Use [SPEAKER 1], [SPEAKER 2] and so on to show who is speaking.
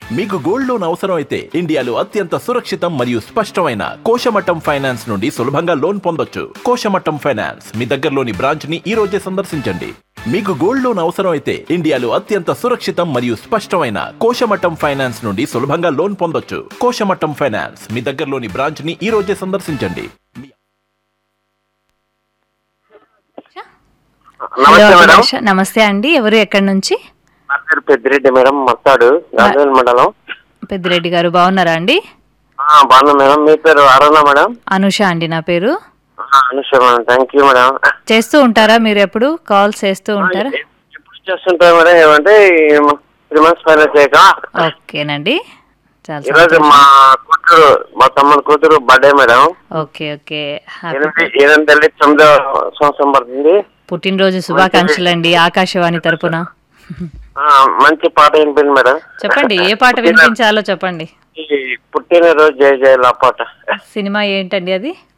[SPEAKER 1] మీకు gold loan అవసరం అయితే ఇండియాలో అత్యంత సురక్షితం మరియు స్పష్టమైన కోశమట్టం ఫైనాన్స్ నుండి సులభంగా లోన్ పొందొచ్చు కోశమట్టం ఫైనాన్స్ మీ దగ్గరలోని బ్రాంచ్ ని ఈ రోజే సందర్శించండి మీకు గోల్డ్ లోన్ అవసరం అయితే ఇండియాలో అత్యంత సురక్షితం మరియు స్పష్టమైన కోశమట్టం ఫైనాన్స్ నుండి సులభంగా లోన్ పొందొచ్చు కోశమట్టం ఫైనాన్స్ మీ దగ్గరలోని బ్రాంచ్ ని ఈ రోజే సందర్శించండి
[SPEAKER 2] నమస్తే
[SPEAKER 3] హలో
[SPEAKER 2] మేడం
[SPEAKER 3] అభిలాష నమస్తే అండి ఎవరు ఎక్కడి నుంచి
[SPEAKER 2] నా పేరు పెద్దిరెడ్డి మేడం మస్తాడు గాజువాల మండలం
[SPEAKER 3] పెద్దిరెడ్డి గారు బాగున్నారా అండి
[SPEAKER 2] ఆ, బాగున్నా మేడం మీ పేరు అరుణ మేడం
[SPEAKER 3] అనుష అండి నా పేరు
[SPEAKER 2] ఆ, Anusha madam thank you madam
[SPEAKER 3] చేస్తూ ఉంటారా మీరు ఎప్పుడు కాల్స్ చేస్తూ ఉంటారా
[SPEAKER 2] ఎప్పుడు చేస్తుంటారు మేడం ఏమంటే త్రీ మంత్స్ పైన చేయక
[SPEAKER 3] ఓకేనండి చాలా
[SPEAKER 2] ఈరోజు
[SPEAKER 3] సంతోషం.
[SPEAKER 2] మా కూతురు మా తమ్ముడు కూతురు birthday madam
[SPEAKER 3] okay okay happy
[SPEAKER 2] ఎనిమిది ఎనిమిది వెళ్ళి తొమ్మిదో సంవత్సరం పడుతుంది
[SPEAKER 3] పుట్టినరోజు శుభాకాంక్షలు అండి ఆకాశవాణి తరపున
[SPEAKER 2] ఆ, మంచి పాట వినిపింది మేడం
[SPEAKER 3] చెప్పండి ఏ పాట వినిపించాలో చెప్పండి
[SPEAKER 2] ఈ పుట్టినరోజు జయ జయ లా పాట
[SPEAKER 3] సినిమా ఏంటండి అది